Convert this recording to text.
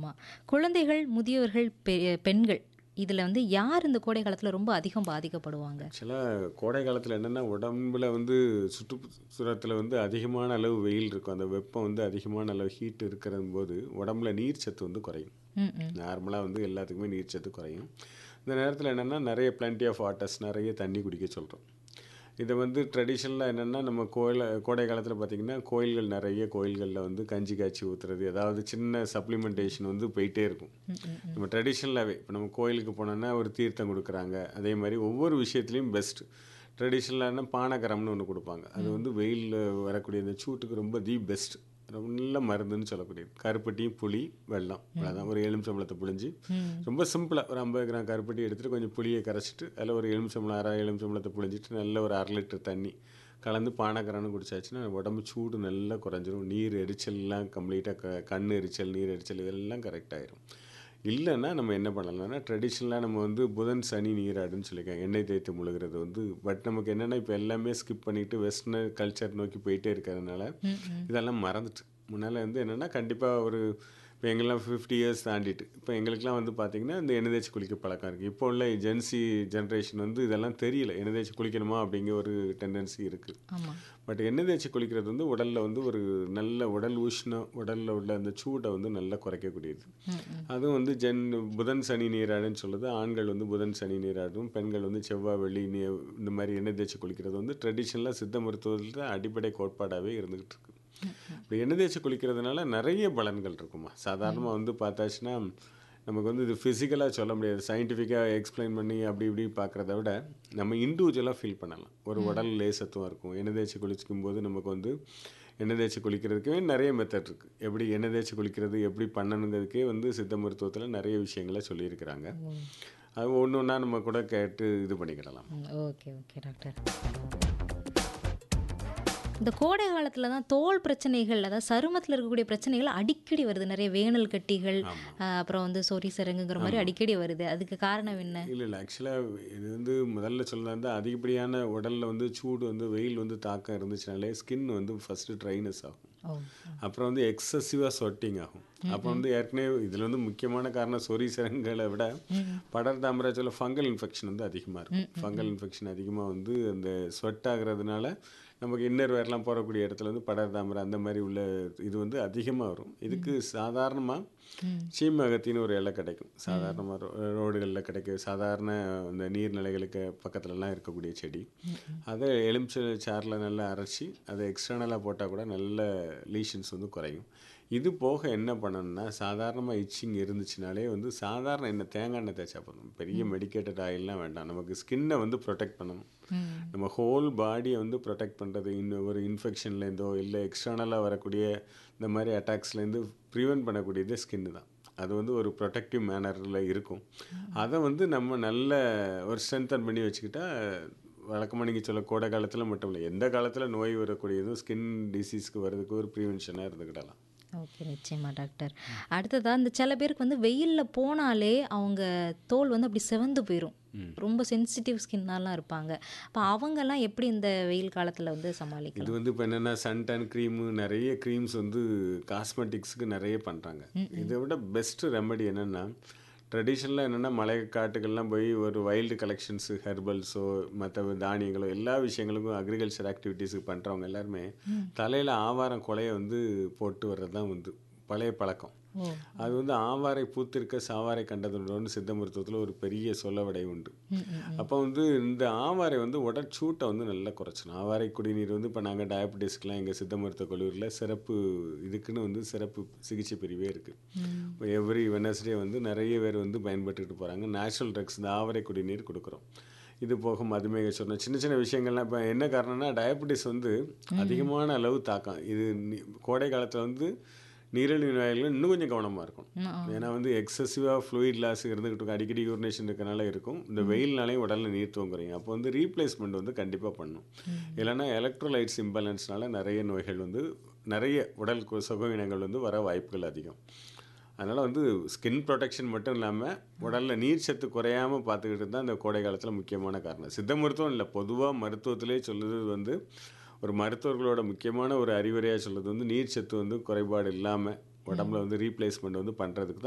ஆமா. குழந்தைகள், முதியவர்கள், பெ பெண்கள் இதுல வந்து யார் இந்த கோடை காலத்துல ரொம்ப அதிகம் பாதிக்கப்படுவாங்க? ஆக்சுவலாக கோடை காலத்தில் என்னென்னா உடம்புல வந்து சுற்றுப்புறத்தில் வந்து அதிகமான அளவு வெயில் இருக்கும் அந்த வெப்பம் வந்து அதிகமான அளவு ஹீட் இருக்கிற போது உடம்புல நீர் சத்து வந்து குறையும் ம், ம். நார்மலாக வந்து எல்லாத்துக்குமே நீர் சத்து குறையும் இந்த நேரத்தில் என்னென்னா நிறைய plenty ஆஃப் வாட்டர்ஸ் நிறைய தண்ணி குடிக்க சொல்கிறோம் இதை வந்து ட்ரெடிஷ்னலாக என்னென்னா நம்ம கோயில் கோடை காலத்தில் பார்த்திங்கன்னா கோயில்கள் நிறைய கோயில்களில் வந்து கஞ்சி காய்ச்சி ஊற்றுறது ஏதாவது சின்ன சப்ளிமெண்டேஷன் வந்து போயிட்டே இருக்கும் ம், ம், ம். நம்ம ட்ரெடிஷ்னலாகவே இப்போ நம்ம கோயிலுக்கு போனோன்னா ஒரு தீர்த்தம் கொடுக்குறாங்க அதே மாதிரி ஒவ்வொரு விஷயத்துலையும் பெஸ்ட் ட்ரெடிஷ்னலான பானகரம்னு ஒன்று கொடுப்பாங்க அது வந்து வெயிலில் வரக்கூடிய இந்த சூட்டுக்கு ரொம்ப தி பெஸ்ட் நல்ல மருந்துன்னு சொல்லக்கூடியது கருப்பட்டியும் புளி வெல்லம் அதான் ஒரு எலுமிச்சம்பழத்தை புழிஞ்சு ம். ரொம்ப சிம்பிளாக ஒரு ஐம்பது கிராம் கருப்பட்டி எடுத்துகிட்டு கொஞ்சம் புளியை கரைச்சிட்டு அதில் ஒரு எலுமிச்சம்பழம் அரை எலுமிச்சம்பழத்தை புழிஞ்சிட்டு நல்ல ஒரு அரை லிட்டர் தண்ணி கலந்து பானகரம்னு குடிச்சாச்சுன்னா உடம்பு சூடு நல்லா குறைஞ்சிரும் நீர் எரிச்சல்லாம் கம்ப்ளீட்டாக க கண் எரிச்சல் நீர் எரிச்சல் இதெல்லாம் கரெக்டாயிரும் இல்லைன்னா நம்ம என்ன பண்ணலாம்னா ட்ரெடிஷ்னலாக நம்ம வந்து புதன் சனி நீராடுன்னு சொல்லியிருக்காங்க எண்ணெய் தேய்த்து முழுகிறது வந்து பட் நமக்கு என்னென்னா இப்போ எல்லாமே ஸ்கிப் பண்ணிவிட்டு வெஸ்டர்ன் கல்ச்சர் நோக்கி போயிட்டே இருக்கிறதுனால ம், ம். இதெல்லாம் மறந்துட்டு முன்னால் வந்து என்னென்னா கண்டிப்பாக ஒரு இப்போ எங்கெல்லாம் ஃபிஃப்டி இயர்ஸ் தாண்டிட்டு இப்போ எங்களுக்குலாம் வந்து பார்த்திங்கன்னா இந்த எண்ணெய் தேய்ச்சி குளிக்க பழக்கம் இருக்குது இப்போ உள்ள ஜென்சி ஜென்ரேஷன் வந்து இதெல்லாம் தெரியல எண்ணெய் தேய்ச்சி குளிக்கணுமா அப்படிங்கிற ஒரு டெண்டன்சி இருக்குது ஆமா. பட் எண்ணெய் தேய்ச்சி குளிக்கிறது வந்து உடலில் வந்து ஒரு நல்ல உடல் உஷ்ணம் உடலில் உள்ள அந்த சூடை வந்து நல்லா குறைக்கக்கூடியது ம், ம். அதுவும் வந்து ஜென் புதன் சனி நீராடுன்னு சொல்லுது ஆண்கள் வந்து புதன் சனி நீராடும் பெண்கள் வந்து செவ்வாய் வெள்ளி நீ இந்த மாதிரி எண்ணெய் தேய்ச்சி குளிக்கிறது வந்து ட்ரெடிஷ்னலாக சித்த மருத்துவத்தில் அடிப்படை கோட்பாடாகவே இருந்துகிட்டு இருக்கு இப்படி எண்ணெய் தேய்ச்சி குளிக்கிறதுனால நிறைய பலன்கள் இருக்குமா சாதாரணமாக வந்து பார்த்தாச்சுன்னா நமக்கு வந்து இது ஃபிசிக்கலாக சொல்ல முடியாது சயின்டிஃபிக்காக எக்ஸ்பிளைன் பண்ணி அப்படி இப்படி பார்க்குறத விட நம்ம இண்டிவிஜுவலாக ஃபீல் பண்ணலாம் ஒரு உடல் லேசத்துவம் இருக்கும் எண்ணெய் தேய்ச்சி குளிக்கும் போது நமக்கு வந்து எண்ணெய் தேய்ச்சி குளிக்கிறதுக்கே நிறைய மெத்தட் இருக்குது எப்படி எண்ணெய் தேய்ச்சி குளிக்கிறது எப்படி பண்ணணுங்கிறதுக்கே வந்து சித்த மருத்துவத்தில் நிறைய விஷயங்களை சொல்லியிருக்கிறாங்க அது ஒன்று ஒன்றா நம்ம கூட கேட்டு இது பண்ணிக்கிடலாம் ம், ஓகே ஓகே டாக்டர் இந்த கோடை காலத்துல தான் தோல் பிரச்சனைகள் அதாவது சருமத்தில் இருக்கக்கூடிய பிரச்சனைகள் அடிக்கடி வருது நிறைய வேனல் கட்டிகள் அஹ், அப்புறம் வந்து சொறி சரங்குங்கிற மாதிரி அடிக்கடி வருது அதுக்கு காரணம் என்ன இல்லை இல்லை ஆக்சுவலாக இது வந்து முதல்ல சொல்லலாம் அதிகப்படியான உடலில் வந்து சூடு வந்து வெயில் வந்து தாக்கம் இருந்துச்சுனாலே ஸ்கின் வந்து ஃபஸ்ட்டு ட்ரைனஸ் ஆகும் ஓ அப்புறம் வந்து எக்ஸசிவாக சொட்டிங் ஆகும் அப்போ வந்து ஏற்கனவே இதில் வந்து முக்கியமான காரணம் சொறி சிரங்களை விட படர் தாமராஜோல ஃபங்கல் இன்ஃபெக்ஷன் வந்து அதிகமாக இருக்கும் ஃபங்கல் இன்ஃபெக்ஷன் அதிகமாக வந்து அந்த ஸ்வெட் ஆகுறதுனால நமக்கு இன்னர் வேர்லாம் போகக்கூடிய இடத்துல வந்து படர் தாமரை அந்த மாதிரி உள்ள இது வந்து அதிகமாக வரும் இதுக்கு சாதாரணமாக சீமகத்தின்னு ஒரு இலை கிடைக்கும் சாதாரணமாக ரோடுகளில் கிடைக்க சாதாரண அந்த நீர்நிலைகளுக்கு பக்கத்துலலாம் இருக்கக்கூடிய செடி அதை எலுமிச்சை சாறில் நல்லா அரைச்சி அதை எக்ஸ்டர்னலாக போட்டால் கூட நல்ல லீஷன்ஸ் வந்து குறையும் இது போக என்ன பண்ணணும்னா சாதாரணமாக இச்சிங் இருந்துச்சுனாலே வந்து சாதாரண எண்ணெய் தேங்காய் எண்ணெய் தேய்ச்சா போதும் பெரிய மெடிக்கேட்டட் ஆயில்லாம் வேண்டாம் நமக்கு ஸ்கின்னை வந்து ப்ரொடெக்ட் பண்ணணும் நம்ம ஹோல் பாடியை வந்து ப்ரொடெக்ட் பண்ணுறது இன்னும் ஒரு இன்ஃபெக்ஷன்லேருந்தோ இல்லை எக்ஸ்டர்னலாக வரக்கூடிய இந்த மாதிரி அட்டாக்ஸ்லேருந்து ப்ரிவென்ட் பண்ணக்கூடியது ஸ்கின்னு தான் அது வந்து ஒரு ப்ரொடெக்டிவ் மேனரில் இருக்கும் அதை வந்து நம்ம நல்ல ஒரு ஸ்ட்ரென்தன் பண்ணி வச்சுக்கிட்டா வழக்கமாக நீங்கள் சொல்ல கோடை காலத்தில் மட்டும் இல்லை எந்த காலத்தில் நோய் வரக்கூடியதும் ஸ்கின் டிசீஸ்க்கு வர்றதுக்கு ஒரு ப்ரிவென்ஷனாக இருந்துக்கிடலாம் ஓகே நிச்சயமா டாக்டர் அடுத்ததா இந்த சில பேருக்கு வந்து வெயிலில் போனாலே அவங்க தோல் வந்து அப்படி செவந்து போயிடும் ரொம்ப சென்சிட்டிவ் ஸ்கின்னாலாம் இருப்பாங்க அப்போ அவங்கெல்லாம் எப்படி இந்த வெயில் காலத்தில் வந்து சமாளிக்கலாம் இது வந்து இப்போ என்னென்னா சன்டன் க்ரீமு நிறைய க்ரீம்ஸ் வந்து காஸ்மெட்டிக்ஸுக்கு நிறைய பண்ணுறாங்க இதை விட பெஸ்ட்டு ரெமெடி என்னென்னா ட்ரெடிஷ்னலாக என்னென்னா மலை காட்டுகள்லாம் போய் ஒரு வைல்டு கலெக்ஷன்ஸு ஹெர்பல்ஸோ மற்ற தானியங்களோ எல்லா விஷயங்களுக்கும் அக்ரிகல்ச்சர் ஆக்டிவிட்டீஸுக்கு பண்ணுறவங்க எல்லாருமே தலையில் ஆவாரம் கொலையை வந்து போட்டு வர்றது தான் வந்து பழைய பழக்கம் ஓ அது வந்து ஆவாரை பூத்திருக்க சாவாரை கண்டதுன்னு சித்த மருத்துவத்தில் ஒரு பெரிய சொல்லவடை உண்டு ம், ம், அப்போ வந்து இந்த ஆவாரை வந்து உடற்சூட்டை வந்து நல்லா குறைச்சணும் ஆவாரை குடிநீர் வந்து இப்போ நாங்கள் டயபெட்டிஸ்க்கெலாம் எங்கள் சித்த மருத்துவ கல்லூரியில் சிறப்பு இதுக்குன்னு வந்து சிறப்பு சிகிச்சை பிரிவே இருக்குது இப்போ எவ்ரி வெனஸ்டே வந்து நிறைய பேர் வந்து பயன்பட்டுட்டு போகிறாங்க நேச்சுரல் ட்ரக்ஸ் இந்த ஆவரை குடிநீர் கொடுக்குறோம் இது போக மதுமேக சொன்ன சின்ன சின்ன விஷயங்கள்லாம் இப்போ என்ன காரணம்னா டயபெட்டிஸ் வந்து அதிகமான அளவு தாக்கம் இது நி- கோடை காலத்தில் வந்து நீரிழிவு நோயாளிகள் இன்னும் கொஞ்சம் கவனமாக இருக்கணும் ம், ஆ. ஏன்னா வந்து எக்ஸசிவாக ஃப்ளூயிட் லாஸ் இருந்துகிட்டு இருக்கும் அடிக்கடி யூரினேஷன் இருக்கனால இருக்கும் இந்த வெயில்னாலையும் உடலில் நீர்த்துவம் குறையும் அப்போ வந்து ரீப்ளேஸ்மெண்ட் வந்து கண்டிப்பாக பண்ணும் இல்லைன்னா எலக்ட்ரோலைட்ஸ் இம்பேலன்ஸ்னால நிறைய நோய்கள் வந்து நிறைய உடல் கு- சுகவீனங்கள் வந்து வர வாய்ப்புகள் அதிகம் அதனால் வந்து ஸ்கின் ப்ரொடெக்ஷன் மட்டும் இல்லாமல் உடலில் நீர் சத்து குறையாமல் பார்த்துக்கிட்டு தான் இந்த கோடை காலத்தில் முக்கியமான காரணம் சித்த மருத்துவம் இல்லை பொதுவாக மருத்துவத்திலே சொல்லுறது வந்து ஒரு மருத்துவர்களோட முக்கியமான ஒரு அறிவுரையாக சொல்கிறது வந்து நீர் சத்து வந்து குறைபாடு இல்லாமல் உடம்புல வந்து ரீப்ளேஸ்மெண்ட் வந்து பண்ணுறதுக்கு தான்